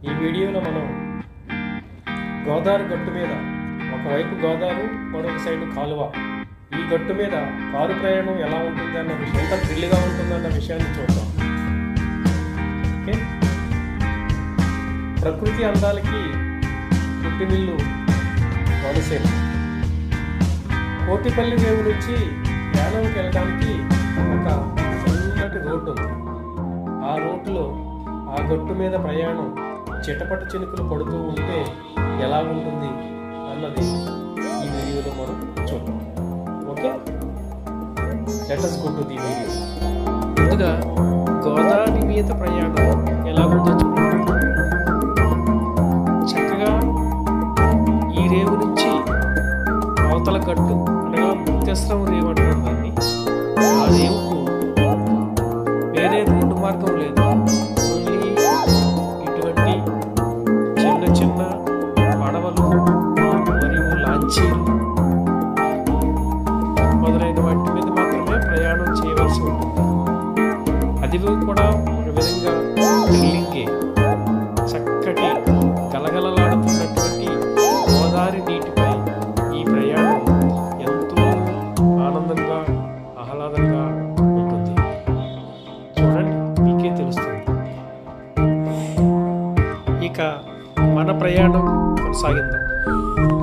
ఈ వీడియోలో మనం గోదావరి గట్టు మీద ఒకవైపు గోదావరి మరొక సైడ్ కాలువ ఈ గట్టు మీద కారు ప్రయాణం ఎలా ఉంటుంది అన్న విషయం ఎంత థ్రిల్గా ఉంటుందన్న విషయాన్ని చూద్దాం ఓకే ప్రకృతి అందాలకి పుట్టినిల్లు వలసేను కోటిపల్లి రేవు నుంచి యానంకి వెళ్ళడానికి ఒక సన్నటి రోడ్డు ఉంది ఆ రోడ్డులో ఆ గట్టు మీద ప్రయాణం చిటపట చినుకులు పడుతూ ఉంటే ఎలా ఉంటుంది అన్నది ఈ వీడియోలో మనం చూద్దాం okay let's go to the video ముందుగా గోదావరి మీద ప్రయాణం ఎలా ఉందో చూడండి చక్కగా ఈ రేవు నుంచి అవతల గట్టు అనగా ముత్యస్రం రేవు అంటారు దాన్ని ఆ రేవుకు వేరే రోడ్డు మార్గం లేదు ఓన్లీ ఇటువంటి చిన్న చిన్న పడవలు మరియు లాంచీలు మొదలైన వాటి మీద మాత్రమే ప్రయాణం చేయవలసి ఉంటుంది అది కూడా ఒక విధంగా థ్రిల్లింగే చక్కటి గలగలలాడుతున్నటువంటి గోదావరి నీటిపై ఈ ప్రయాణం ఎంతో ఆనందంగా ఆహ్లాదంగా ఉంటుంది చూడండి మీకే తెలుస్తుంది ఇక మన ప్రయాణం కొనసాగిద్దాం